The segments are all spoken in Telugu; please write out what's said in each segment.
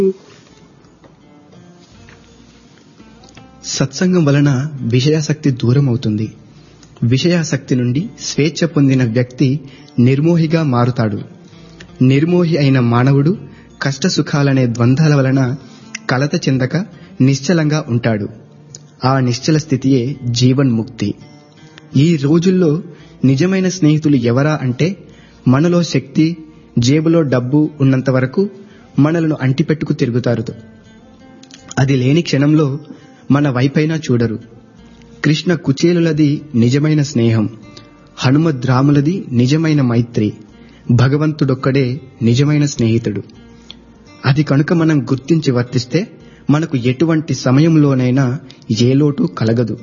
సత్సంగం వలన విషయాసక్తి దూరం అవుతుంది విషయాసక్తి నుండి స్వేచ్ఛ పొందిన వ్యక్తి నిర్మోహిగా మారుతాడు నిర్మోహి అయిన మానవుడు కష్టసుఖాలనే ద్వంద్వాల వలన కలత చెందక నిశ్చలంగా ఉంటాడు ఆ నిశ్చల స్థితియే జీవన్ముక్తి ఈ రోజుల్లో నిజమైన స్నేహితులు ఎవరా అంటే మనలో శక్తి జేబులో డబ్బు ఉన్నంత వరకు మనలను అంటిపెట్టుకు తిరుగుతారు అది లేని క్షణంలో మన వైపైనా చూడరు కృష్ణ కుచేలులది నిజమైన స్నేహం హనుమద్ రాములది నిజమైన మైత్రి భగవంతుడొక్కడే నిజమైన స్నేహితుడు అది కనుక మనం గుర్తించి వర్తిస్తే మనకు ఎటువంటి సమయంలోనైనా ఏ లోటు కలగదు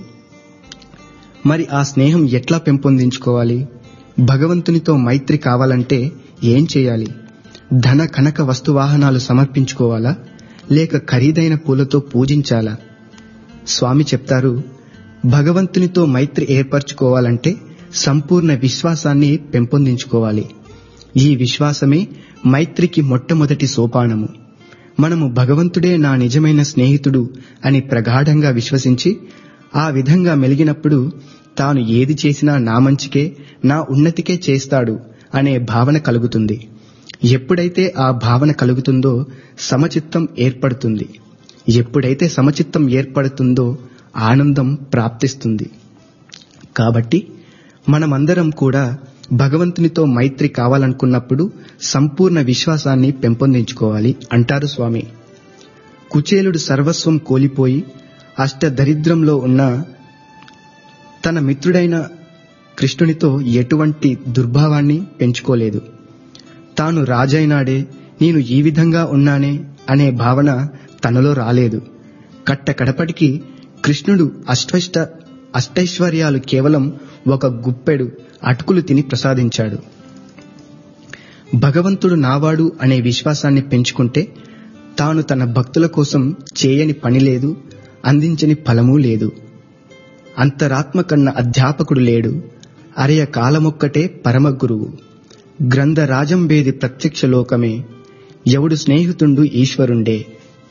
మరి ఆ స్నేహం ఎట్లా పెంపొందించుకోవాలి భగవంతునితో మైత్రి కావాలంటే ఏం చేయాలి ధన కనక వస్తువాహనాలు సమర్పించుకోవాలా లేక ఖరీదైన పూలతో పూజించాలా స్వామి చెప్తారు భగవంతునితో మైత్రి ఏర్పరచుకోవాలంటే సంపూర్ణ విశ్వాసాన్ని పెంపొందించుకోవాలి ఈ విశ్వాసమే మైత్రికి మొట్టమొదటి సోపానము మనము భగవంతుడే నా నిజమైన స్నేహితుడు అని ప్రగాఢంగా విశ్వసించి ఆ విధంగా మెలిగినప్పుడు తాను ఏది చేసినా నా మంచికే నా ఉన్నతికే చేస్తాడు అనే భావన కలుగుతుంది ఎప్పుడైతే ఆ భావన కలుగుతుందో సమచిత్తం ఏర్పడుతుంది ఎప్పుడైతే సమచిత్తం ఏర్పడుతుందో ఆనందం ప్రాప్తిస్తుంది కాబట్టి మనమందరం కూడా భగవంతునితో మైత్రి కావాలనుకున్నప్పుడు సంపూర్ణ విశ్వాసాన్ని పెంపొందించుకోవాలి అంటారు స్వామి కుచేలుడు సర్వస్వం కోల్పోయి అష్టదరిద్రంలో ఉన్న తన మిత్రుడైన కృష్ణునితో ఎటువంటి దుర్భావాన్ని పెంచుకోలేదు తాను రాజైనాడే నేను ఈ విధంగా ఉన్నానే అనే భావన తనలో రాలేదు కట్ట కడపటికి కృష్ణుడు అష్టైష్ట అష్టైశ్వర్యాలు కేవలం ఒక గుప్పెడు అటుకులు తిని ప్రసాదించాడు భగవంతుడు నావాడు అనే విశ్వాసాన్ని పెంచుకుంటే తాను తన భక్తుల కోసం చేయని పని లేదు అందించని ఫలమూ లేదు అంతరాత్మ కన్న అధ్యాపకుడు లేడు అరయ కాలమొక్కటే పరమ గురువు గ్రంథ రాజంబేది ప్రత్యక్ష లోకమే ఎవడు స్నేహితుండు ఈశ్వరుండే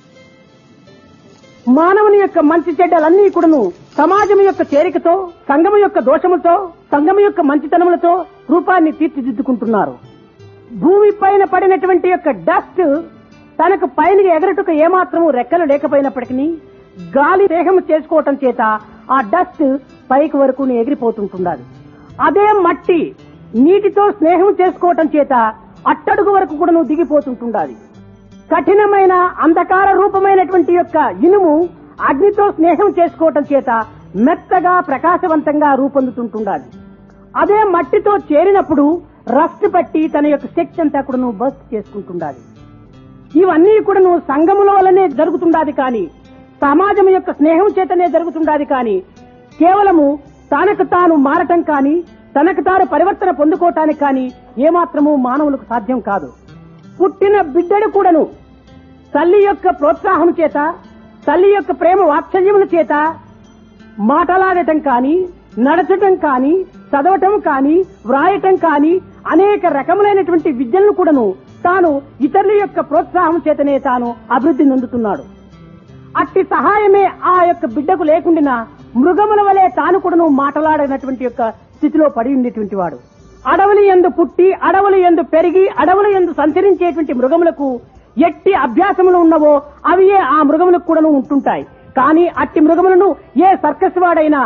మానవుని యొక్క మంచి చెడ్డలన్నీ కూడాను సమాజం యొక్క చేరికతో సంఘము యొక్క దోషములతో సంఘము యొక్క మంచితనములతో రూపాన్ని తీర్చిదిద్దుకుంటున్నారు భూమి పైన పడినటువంటి యొక్క డస్ట్ తనకు పైన ఎగరటుకు ఏమాత్రము రెక్కలు లేకపోయినప్పటికీ గాలి దేహం చేసుకోవటం చేత ఆ డస్ట్ పైకి వరకు ఎగిరిపోతుంటున్నది అదే మట్టి నీటితో స్నేహం చేసుకోవటం చేత అట్టడుగు వరకు కూడా దిగిపోతుంటుండాలి కఠినమైన అంధకార రూపమైనటువంటి యొక్క ఇనుము అగ్నితో స్నేహం చేసుకోవటం చేత మెత్తగా ప్రకాశవంతంగా రూపొందుతుంటుండాలి అదే మట్టితో చేరినప్పుడు రస్ట్ పట్టి తన యొక్క శక్తి అంతా కూడా బస్ట్ చేసుకుంటుండాలి ఇవన్నీ కూడా నువ్వు సంఘముల వల్లనే జరుగుతుండాది కానీ సమాజం యొక్క స్నేహం చేతనే జరుగుతుండాది కానీ కేవలము తనకు తాను మారటం కానీ తనకు తాను పరివర్తన పొందుకోవటానికి కానీ ఏమాత్రము మానవులకు సాధ్యం కాదు పుట్టిన బిడ్డడు కూడాను తల్లి యొక్క ప్రోత్సాహం చేత తల్లి యొక్క ప్రేమ వాత్సల్యముల చేత మాటలాడటం కానీ నడచటం కానీ చదవటం కానీ వ్రాయటం కానీ అనేక రకములైనటువంటి విద్యలను కూడాను తాను ఇతరుల యొక్క ప్రోత్సాహం చేతనే తాను అభివృద్ధి నొందుతున్నాడు అట్టి సహాయమే ఆ యొక్క బిడ్డకు లేకుండా మృగముల వలె తాను కూడాను మాటలాడినటువంటి యొక్క స్థితిలో పడి ఉండేటువంటి వాడు అడవులు ఎందు పుట్టి అడవులు ఎందు పెరిగి అడవులు ఎందు సంచరించేటువంటి మృగములకు ఎట్టి అభ్యాసములు ఉన్నవో అవియే ఆ మృగములకు కూడాను ఉంటుంటాయి కానీ అట్టి మృగములను ఏ సర్కస్ వాడైనా